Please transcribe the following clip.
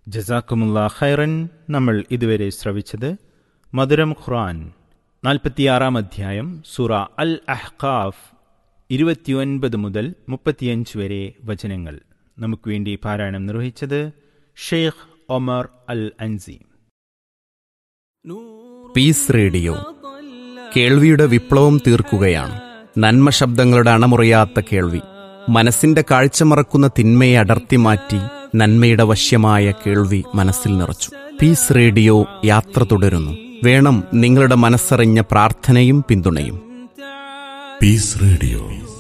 ജസാക്കുമുള്ള ഖൈറൻ നമ്മൾ ഇതുവരെ ശ്രവിച്ചത് മധുരം ഖുറാൻ നാൽപ്പത്തിയാറാം അധ്യായം സൂറ അൽ അഹ്കാഫ് ഇരുപത്തിയൊൻപത് മുതൽ മുപ്പത്തിയഞ്ച് വരെ വചനങ്ങൾ നമുക്ക് വേണ്ടി പാരായണം നിർവഹിച്ചത് Sheikh Omar Al Ansi Peace Radio കേൾവിയുടെ വിപ്ലവം തീർക്കുകയാണ് നന്മ ശബ്ദങ്ങളുടെ അണമുറിയാത്ത കേൾവി മനസ്സിന്റെ കാഴ്ച മറക്കുന്ന തിന്മയെ അടർത്തി മാറ്റി നന്മയുടെ വശ്യമായ കേൾവി മനസ്സിൽ നിറച്ചു പീസ് റേഡിയോ യാത്ര തുടരുന്നു വേണം നിങ്ങളുടെ മനസ്സറിഞ്ഞ പ്രാർത്ഥനയും പിന്തുണയും പീസ് റേഡിയോ